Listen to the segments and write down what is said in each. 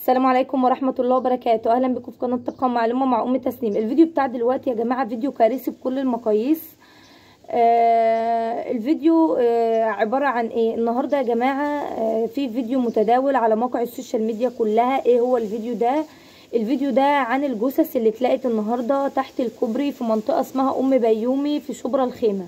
السلام عليكم ورحمة الله وبركاته أهلا بكم في قناة تبقى معلومة مع أم تسنيم الفيديو بتاع دلوقتي يا جماعة فيديو كارثي بكل المقاييس آه الفيديو آه عبارة عن ايه النهاردة يا جماعة آه في فيديو متداول على مواقع السوشيال ميديا كلها ايه هو الفيديو ده الفيديو ده عن الجثث اللي اتلقت النهاردة تحت الكوبري في منطقة اسمها ام بيومي في شبرا الخيمة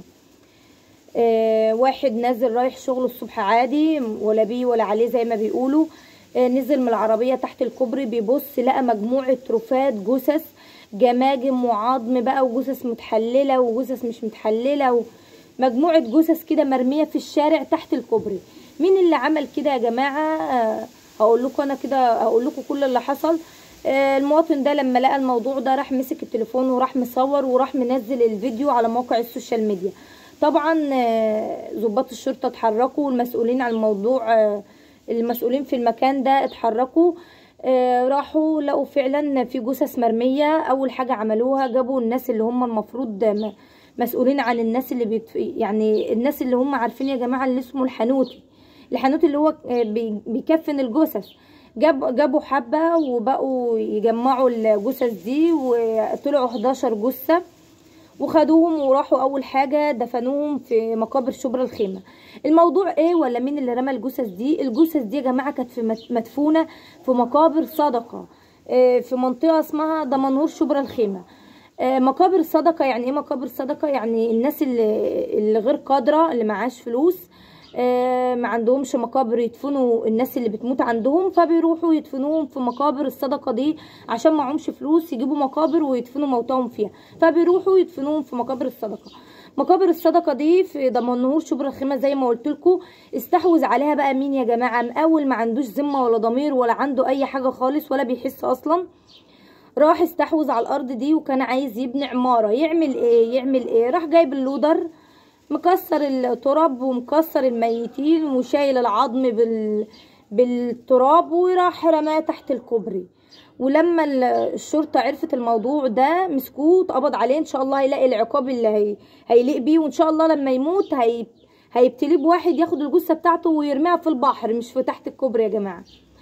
آه واحد نازل رايح شغله الصبح عادي ولا بيه ولا عليه زي ما بيقولوا آه نزل من العربية تحت الكوبري بيبص لقى مجموعة رفات جثث جماجم وعظم بقى وجثث متحللة وجثث مش متحللة ومجموعة جثث كده مرمية في الشارع تحت الكوبري مين اللي عمل كده يا جماعة آه هقول لكم انا كده هقول لكم كل اللي حصل آه المواطن ده لما لقى الموضوع ده راح مسك التليفون وراح مصور وراح منزل الفيديو على موقع السوشيال ميديا طبعا ضباط الشرطة اتحركوا والمسؤولين عن الموضوع المسؤولين في المكان ده اتحركوا راحوا لقوا فعلا في جثث مرمية اول حاجة عملوها جابوا الناس اللي هم المفروض مسؤولين عن الناس اللي بيتف... يعني الناس اللي هم عارفين يا جماعة اللي اسمه الحنوتي الحنوتي اللي هو بيكفن الجثث جاب جابوا حبة وبقوا يجمعوا الجثث دي وطلعوا 11 جثة وخدوهم وراحوا اول حاجة دفنوهم في مقابر شبرا الخيمة الموضوع ايه ولا مين اللي رمى الجثث دي الجثث دي يا جماعة كانت في مدفونة في مقابر صدقة في منطقة اسمها دمنهور شبرا الخيمة مقابر صدقة يعني ايه مقابر صدقة يعني الناس اللي, اللي غير قادرة اللي معاش فلوس ما عندهمش مقابر يدفنوا الناس اللي بتموت عندهم فبيروحوا يدفنوهم في مقابر الصدقه دي عشان معهمش فلوس يجيبوا مقابر ويدفنوا موتاهم فيها فبيروحوا يدفنوهم في مقابر الصدقه مقابر الصدقه دي في دمنهور شبرا الخيمه زي ما قلت لكم استحوذ عليها بقى مين يا جماعه مقاول ما عندوش ذمه ولا ضمير ولا عنده اي حاجه خالص ولا بيحس اصلا راح استحوذ على الارض دي وكان عايز يبني عماره يعمل ايه يعمل ايه راح جايب اللودر مكسر التراب ومكسر الميتين وشايل العظم بال... بالتراب وراح رماه تحت الكوبري ولما الشرطة عرفت الموضوع ده مسكوه اتقبض عليه ان شاء الله هيلاقي العقاب اللي هي... هيليق بيه وان شاء الله لما يموت هي... هيبتليه بواحد ياخد الجثة بتاعته ويرميها في البحر مش في تحت الكوبري يا جماعة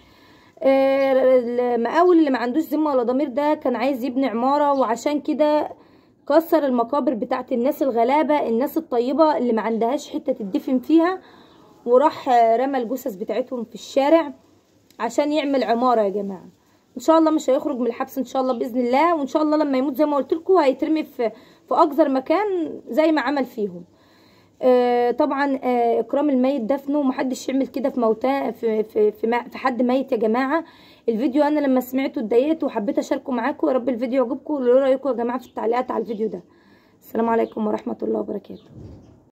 المقاول اللي ما عندوش ذمة ولا ضمير ده كان عايز يبني عمارة وعشان كده كسر المقابر بتاعت الناس الغلابة الناس الطيبة اللي ما عندهاش حتة تدفن فيها وراح رمى الجثث بتاعتهم في الشارع عشان يعمل عمارة يا جماعة ان شاء الله مش هيخرج من الحبس ان شاء الله باذن الله وان شاء الله لما يموت زي ما قلت لكم هيترمي في في اقذر مكان زي ما عمل فيهم آه طبعا آه اكرام الميت دفنه ومحدش يعمل كده في موتاه في في في, في حد ميت يا جماعه الفيديو انا لما سمعته اتضايقت وحبيت اشاركه معاكم يا رب الفيديو يعجبكم وايه رايكم يا جماعه في التعليقات على الفيديو ده السلام عليكم ورحمه الله وبركاته